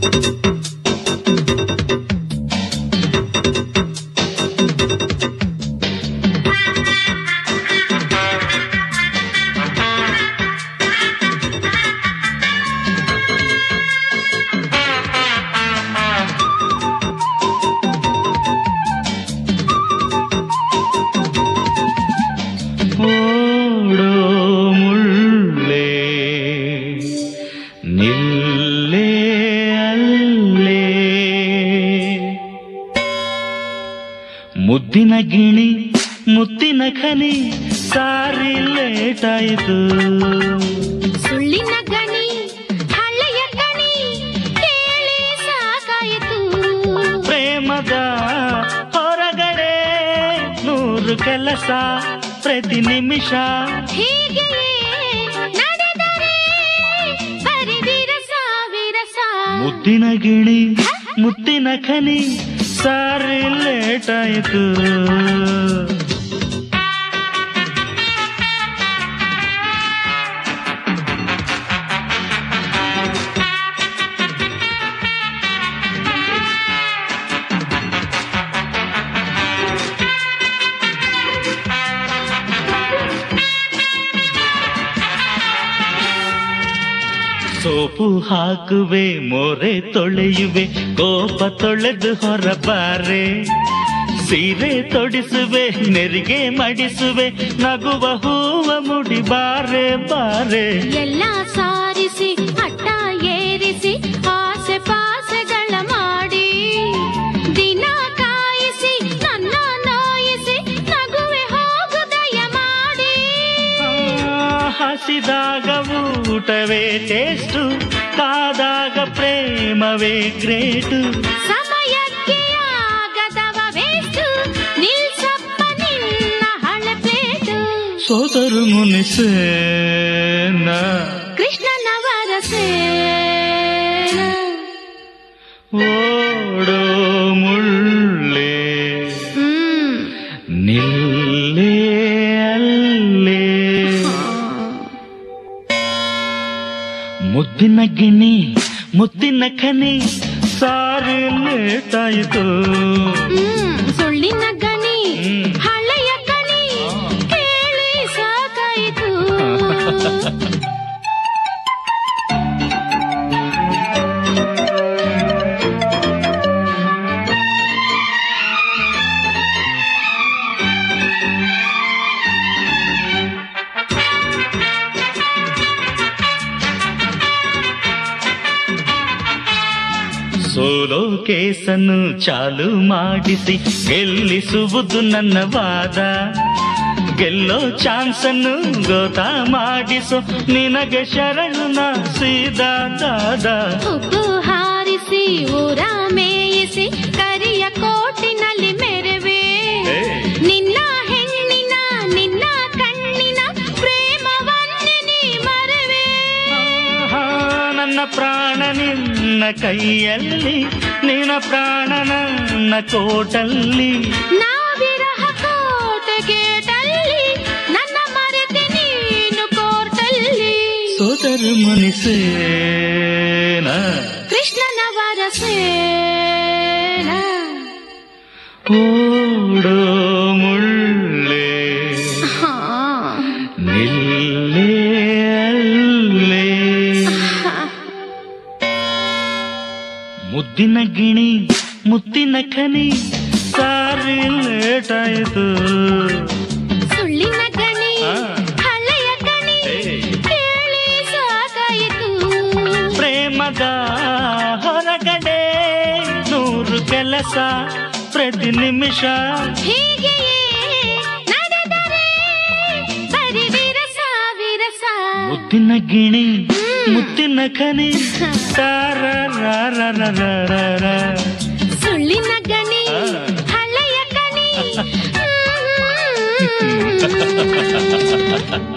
ಓಡೋ ಮುಳ್ಳೆ ನಿಲ್ಲೇ ಅಲ್ಲೇ ಮುದ್ದಿನ ಗಿಣಿ ಮುತ್ತಿನ ಖನಿ ಸಾರಿ ಲೇಟಾಯಿತು ಸುಳ್ಳಿನ ಗಣಿ ಹಳ್ಳೆಯ ಗಣಿ ಕೇಳಿ ಸಾಕಾಯಿತು ಪ್ರೇಮದ ಹೊರಗಡೆ ನೂರು ಕೆಲಸ ಪ್ರತಿ ನಿಮಿಷ ಹೀಗೆಯೇ ನಡೆದರೆ ಬರಿದಿರ ಸಾವಿರ ಸಾ ಮುದ್ದಿನ ಗಿಣಿ ಮುತ್ತಿನ ಖನಿ ಸಾರಿ ಲೇಟಾಯಿತು ಸೋಪು ಹಾಕುವೆ ಮೋರೆ ತೊಳೆಯುವೆ ಕೋಪ ತೊಳೆದು ಹೊರಬಾರೆ ಸೀರೆ ತೊಡಿಸುವೆ ನೆರಿಗೆ ಮಡಿಸುವೆ ನಗುವ ಹೂವ ಮುಡಿ ಬಾರೆ ಬಾರೆ ಎಲ್ಲ ಸಾರಿಸಿ ಅಟ್ಟ ಏರಿಸಿ ಆಸೆ ಪಾಸೆಗಳ ಮಾಡಿ ದಿನ ಕಾಯಿಸಿ ನನ್ನ ನೋಯಿಸಿ ನಗುವೆ ಹೋಗು ದಯ ಮಾಡಿ ಆ, ಹಸಿದಾಗ ಊಟವೇ ಟೇಸ್ಟು ಕಾದಾಗ ಪ್ರೇಮವೇ ಗ್ರೇಟು ಸಮಯಕ್ಕೆ ಆಗದವ ವೇಸ್ಟು ನಿಲ್ಸಪ್ಪ ನಿನ್ನ ಹಳೆ ಪ್ಲೇಟು ಸೋದರು ಮುನಿಸೇನ ಕೃಷ್ಣನವರ ಸೇನ ಓಡೋ ಮುಳ್ಳೆ ಹ್ಮ್ ನಿಲ್ಲೇ ಅಲ್ಲೇ ಮುದ್ದಿನ ಗಿಣಿ ಮುದ್ದಿನ ಖನಿ ಸಾರಿ ಲೇಟಾಯಿತು ಹ್ಮ್ ಸುಳ್ಳಿನ ಗಣಿ ಹ್ಮ್. ಹಳೆಯ ಗಣಿ ಕೇಳಿ ಸಾಕಾಯಿತು ಸೋಲೋ ಕೇಸನ್ನು ಚಾಲು ಮಾಡಿಸಿ ಗೆಲ್ಲಿಸುವುದು ನನ್ನ ವಾದ ಗೆಲ್ಲೋ ಚಾನ್ಸನ್ನು ಗೊತ್ತಾ ಮಾಡಿಸು ನಿನಗೆ ಶರಣು ನಾ ಸೀದಾ ದಾದ ಹುಬ್ಬು ಹಾರಿಸಿ ಊರ ಮೇಯಿಸಿ ಕರಿಯ ಕೋಟಿನಲ್ಲಿ ಮೆರವೆ ಏ. ನಿನ್ನ ಹೆಣ್ಣಿನ ನಿನ್ನ ಕಣ್ಣಿನ ಪ್ರೇಮವನ್ನೇ ನೀ ಮರವೆ ಆಹಾ, ನನ್ನ ಪ್ರಾಣ ನಿನ್ನ ಕೈಯಲ್ಲಿ ನಿನ್ನ ಪ್ರಾಣ ನನ್ನ ಕೋಟಲ್ಲಿ ನಾವಿರಹ ಕೋಟೆ ಗೇಟಲ್ಲಿ ನನ್ನ ಮರೆತೆ ನೀನು ಕೋರ್ಟಲ್ಲಿ ಸೋದರ ಮನಿಸೇನ ಕೃಷ್ಣನವರ ಸೇನ ಓಡೋ ಮುಳ್ಳೆ ಹಾ. ನಿಲ್ಲೇ ಅಲ್ಲೇ ಮುದ್ದಿನ ಗಿಣಿ ಮುತ್ತಿನ ಖನಿ ಸಾರಿ ಲೇಟಾಯಿತು ಸುಳ್ಳಿನ ಗಣಿ ಆ. ಹಳೆಯ ಗಣಿ ಏ. ಕೇಳಿ ಸಾಕಾಯಿತು ಪ್ರೇಮದ ಹೊರಗಡೆ ನೂರು ಕೆಲಸ ಪ್ರತಿ ನಿಮಿಷ ಹೀಗೆಯೇ ನಡೆದರೆ ಬರಿವಿರ ಸಾವಿರ ಸಾ ಮುದ್ದಿನ ಗಿಣಿ ಮುತ್ತಿನ ಖನಿ ತಾರ ರ ರ ರ ರ ರ ರ. ಸುಳ್ಳಿನ ಗಣಿ ಆ. ಹಳೆಯ ಗಣಿ ಹ್ಮ್.